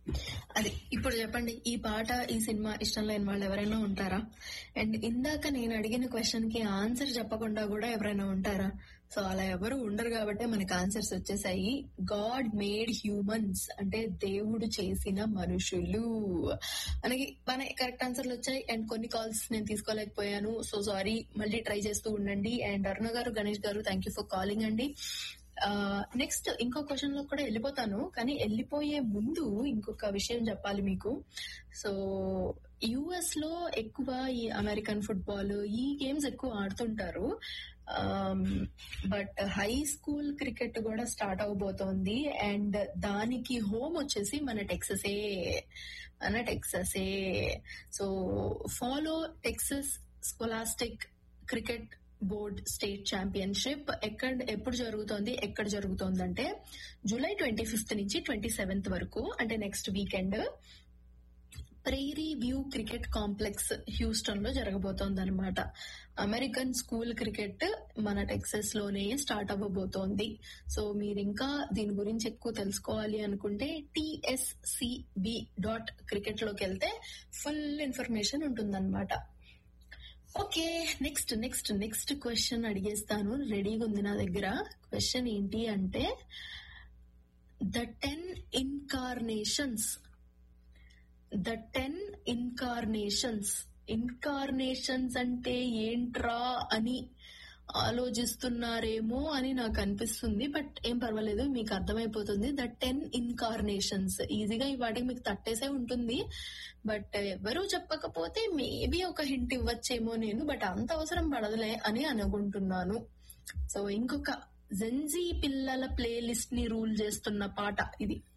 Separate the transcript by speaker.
Speaker 1: అది ఇప్పుడు చెప్పండి ఈ పాట ఈ సినిమా ఇష్టం లేని వాళ్ళు ఎవరైనా ఉంటారా అండ్ ఇందాక నేను అడిగిన క్వశ్చన్ కి ఆన్సర్ చెప్పకుండా కూడా ఎవరైనా ఉంటారా సో అలా ఎవరు ఉండరు కాబట్టి మనకి ఆన్సర్స్ వచ్చేసాయి గాడ్ మేడ్ హ్యూమన్స్ అంటే దేవుడు చేసిన మనుషులు మనకి మన కరెక్ట్ ఆన్సర్లు వచ్చాయి అండ్ కొన్ని కాల్స్ నేను తీసుకోలేకపోయాను సో సారీ మళ్ళీ ట్రై చేస్తూ ఉండండి అండ్ అరుణ గారు గణేష్ గారు థ్యాంక్ యూ ఫర్ కాలింగ్ అండి నెక్స్ట్ ఇంకో క్వశ్చన్ లో కూడా వెళ్ళిపోతాను కానీ వెళ్ళిపోయే ముందు ఇంకొక విషయం చెప్పాలి మీకు సో యుఎస్ లో ఎక్కువ ఈ అమెరికన్ ఫుట్బాల్ ఈ గేమ్స్ ఎక్కువ ఆడుతుంటారు బట్ హై స్కూల్ క్రికెట్ కూడా స్టార్ట్ అవబోతోంది అండ్ దానికి హోమ్ వచ్చేసి మన టెక్ససే మన టెక్ససే so follow Texas scholastic cricket board state championship ఎక్కడ ఎప్పుడు జరుగుతోంది ఎక్కడ జరుగుతోంది అంటే జూలై ట్వంటీ ఫిఫ్త్ నుంచి ట్వంటీ సెవెంత్ వరకు అంటే next weekend Prairie View cricket complex Houston లో జరగబోతోంది అనమాట అమెరికన్ స్కూల్ క్రికెట్ మన టెక్సస్ లోనే స్టార్ట్ అవ్వబోతోంది సో మీరు ఇంకా దీని గురించి ఎక్కువ తెలుసుకోవాలి అనుకుంటే టిఎస్సిబి డాట్ క్రికెట్ లోకి వెళ్తే ఫుల్ ఇన్ఫర్మేషన్ ఉంటుందన్నమాట okay next next next question అడిగేస్తాను రెడీగా ఉంది నా దగ్గర క్వశ్చన్ ఏంటి అంటే the ten incarnations the ten incarnations incarnations అంటే ఏంట్రా అని ఆలోచిస్తున్నారేమో అని నాకు అనిపిస్తుంది బట్ ఏం పర్వాలేదు మీకు అర్థమైపోతుంది ద టెన్ ఇన్కార్నేషన్స్ ఈజీగా ఈ వాటికి మీకు తట్టేసే ఉంటుంది బట్ ఎవరు చెప్పకపోతే మేబీ ఒక హింట్ ఇవ్వచ్చేమో నేను బట్ అంత అవసరం పడదులే అని అనుకుంటున్నాను సో ఇంకొక జెన్జీ పిల్లల ప్లే లిస్ట్ ని రూల్ చేస్తున్న పాట ఇది